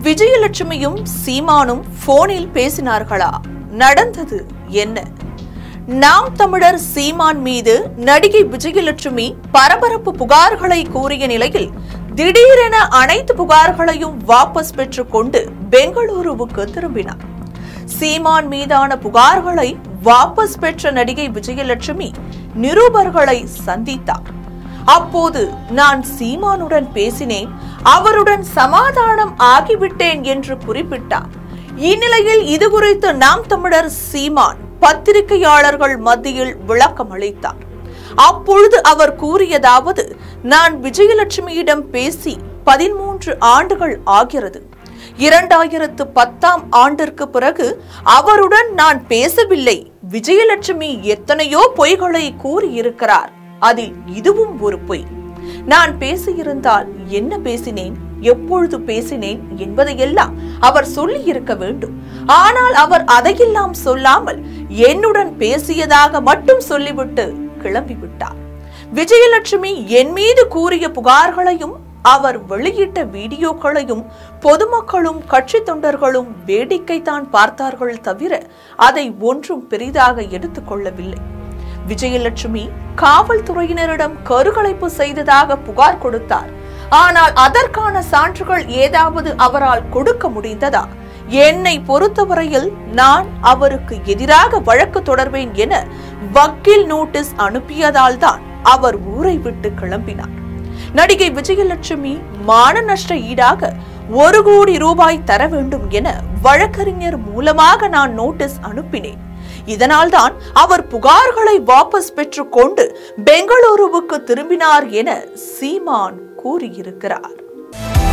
விஜயலட்சுமியும் சீமானும் போனில் பேசினார்களா நடந்தது என்ன நாம் தமிழர் சீமான் மீது நடிகை விஜயலட்சுமி பரபரப்பு புகார்களை கூறிய நிலையில் திடீரென அனைத்து புகார்களையும் வாபஸ் பெற்றுக்கொண்டு பெங்களூருவுக்கு திரும்பினார் சீமான் மீதான புகார்களை வாபஸ் பெற்ற நடிகை விஜயலட்சுமி நிருபர்களை சந்தித்தார் அப்போது நான் சீமானுடன் பேசினேன் அவருடன் சமாதானம் ஆகிவிட்டேன் என்று குறிப்பிட்டார் இந்நிலையில் இது குறித்து நாம் தமிழர் சீமான் பத்திரிகையாளர்கள் மத்தியில் விளக்கம் அளித்தார் அப்பொழுது அவர் கூறியதாவது நான் விஜயலட்சுமியிடம் பேசி பதிமூன்று ஆண்டுகள் ஆகிறது இரண்டாயிரத்து பத்தாம் ஆண்டிற்கு பிறகு அவருடன் நான் பேசவில்லை விஜயலட்சுமி எத்தனையோ பொய்களை கூறியிருக்கிறார் அதில் இதுவும் ஒரு பொய் நான் பேசியிருந்தால் என்ன பேசினேன் எப்பொழுது பேசினேன் என்பதையெல்லாம் அவர் சொல்லி இருக்க வேண்டும் ஆனால் அவர் அதையெல்லாம் சொல்லாமல் என்னுடன் பேசியதாக மட்டும் சொல்லிவிட்டு கிளம்பிவிட்டார் விஜயலட்சுமி என் மீது கூறிய புகார்களையும் அவர் வெளியிட்ட வீடியோக்களையும் பொதுமக்களும் கட்சி தொண்டர்களும் வேடிக்கைத்தான் பார்த்தார்கள் தவிர அதை ஒன்றும் பெரிதாக எடுத்துக்கொள்ளவில்லை விஜயலட்சுமி காவல்துறையினரிடம் கருகலைப்பு செய்ததாக புகார் கொடுத்தார் ஆனால் அதற்கான சான்றுகள் ஏதாவது அவரால் கொடுக்க முடிந்ததா என்னை பொறுத்தவரையில் நான் அவருக்கு எதிராக வழக்கு தொடர்வேன் என வக்கீல் நோட்டீஸ் அனுப்பியதால் தான் அவர் ஊரை விட்டு கிளம்பினார் நடிகை விஜயலட்சுமி மான நஷ்ட ஈடாக ஒரு கோடி ரூபாய் தர வேண்டும் என வழக்கறிஞர் மூலமாக நான் நோட்டீஸ் அனுப்பினேன் இதனால்தான் அவர் புகார்களை வாபஸ் பெற்றுக்கொண்டு பெங்களூருவுக்கு திரும்பினார் என சீமான் கூறியிருக்கிறார்